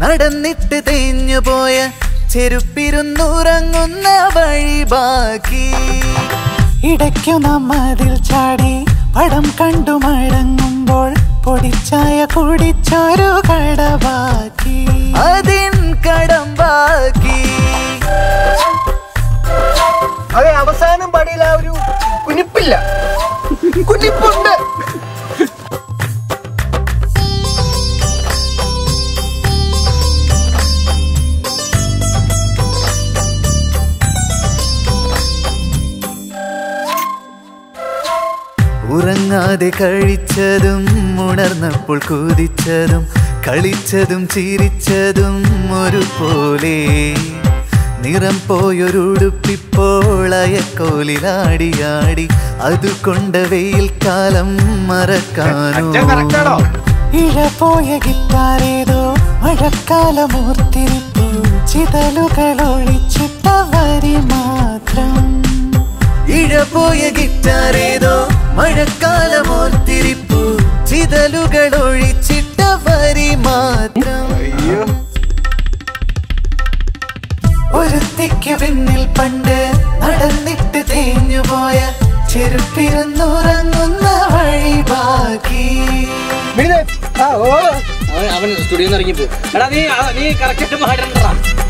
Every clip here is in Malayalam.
നടന്നിട്ട് തേഞ്ഞു പോയ ചെരുപ്പിരുന്നുറങ്ങുന്ന വഴി ബാക്കി ഇടയ്ക്കു നമ്മതിൽ ചാടി പടം കണ്ടു മടങ്ങുമ്പോൾ പൊടിച്ചായ കുടിച്ചൊരു കടബാക്കി അതിൻ കടം ബാക്കി അതെ അവസാനം പടിയിൽ ആ ഒരു കുനിപ്പില്ല കുനിപ്പുണ്ട് ഉറങ്ങാതെ കഴിച്ചതും ഉണർന്നപ്പോൾ കുതിച്ചതും കളിച്ചതും ചിരിച്ചതും ഒരുപോലെ നിറം പോയൊരുടുപ്പിപ്പോൾ അയക്കോലിലാടിയാടി അതുകൊണ്ട് വെയിൽ കാലം മറക്കാനോ ഇഴ പോയ ഗിത്താരേതോ മഴക്കാലമൂർത്തിരിപ്പു ചിതലുകൾ ഒഴിച്ചിട്ട വരി മാത്രം ഇഴപോയ ഗിറ്റാറേതോ മഴക്കാലമോർത്തിരിപ്പു ചിതലുകൾ ഒഴിച്ചിട്ട വരി മാത്രം ഒരുത്തിക്ക് പിന്നിൽ പണ്ട് നടന്നിട്ട് തേഞ്ഞുപോയ ചെരുപ്പിരുന്നുറങ്ങുന്ന വഴി ബാക്കി വിനിതേ, ആ, ഓ. അവൻ അവൻ സ്റ്റുഡിയോയിൽ നിന്ന് ഇറങ്ങിപ്പോ എടാ നീ ആ, നീ കറക്റ്റ് പാടണ്ടാ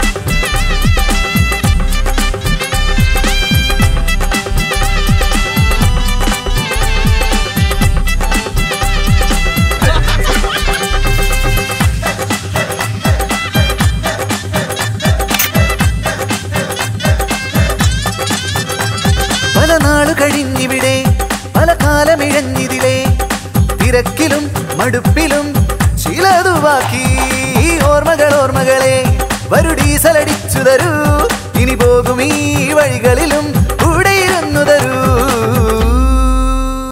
പല നാളു കഴിഞ്ഞിവിടെ പല കാലമിഴഞ്ഞിതിലെ തിരക്കിലും മടുപ്പിലും ചിലതു ബാക്കി ഈ ഓർമ്മകൾ ഓർമ്മകളെ വരു ഡീസലടിച്ചു തരൂ ഇനി പോകും ഈ വഴികളിലും